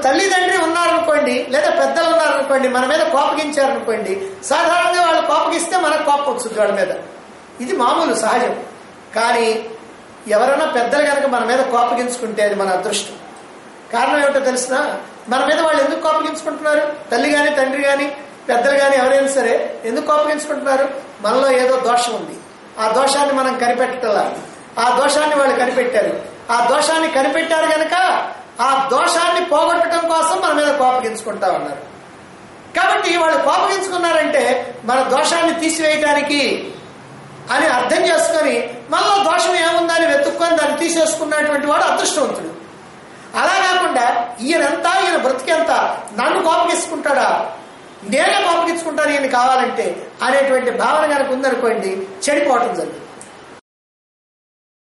తల్లి తండ్రి ఉన్నారనుకోండి లేదా పెద్దలు ఉన్నారనుకోండి మన మీద కోపగించారనుకోండి సాధారణంగా వాళ్ళు కోపగిస్తే మనకు కోపం వస్తుంది వాళ్ళ మీద ఇది మామూలు సహజం కానీ ఎవరైనా పెద్దలు కనుక మన మీద కోపగించుకుంటే అది మన అదృష్టం కారణం ఏమిటో తెలిసిన మన మీద వాళ్ళు ఎందుకు కోపగించుకుంటున్నారు తల్లి గాని తండ్రి గాని పెద్దలు గాని ఎవరైనా సరే ఎందుకు కోపగించుకుంటున్నారు మనలో ఏదో దోషం ఉంది ఆ దోషాన్ని మనం కనిపెట్టలా ఆ దోషాన్ని వాళ్ళు కనిపెట్టారు ఆ దోషాన్ని కనిపెట్టారు గనక ఆ దోషాన్ని పోగొట్టడం కోసం మన మీద కోపగించుకుంటా ఉన్నారు కాబట్టి వాళ్ళు కోపగించుకున్నారంటే మన దోషాన్ని తీసివేయటానికి అని అర్థం చేసుకొని మనలో దోషం ఏముందని వెతుక్కొని దాన్ని తీసేసుకున్నటువంటి వాడు అదృష్టవంతుడు అలా కాకుండా ఈయనంతా ఈయన బ్రతికెంత నన్ను కోపగించుకుంటాడా నేనే కోపగించుకుంటాను ఈయన కావాలంటే అనేటువంటి భావన కనుక ఉందనుకోండి చెడిపోవటం జరుగుతుంది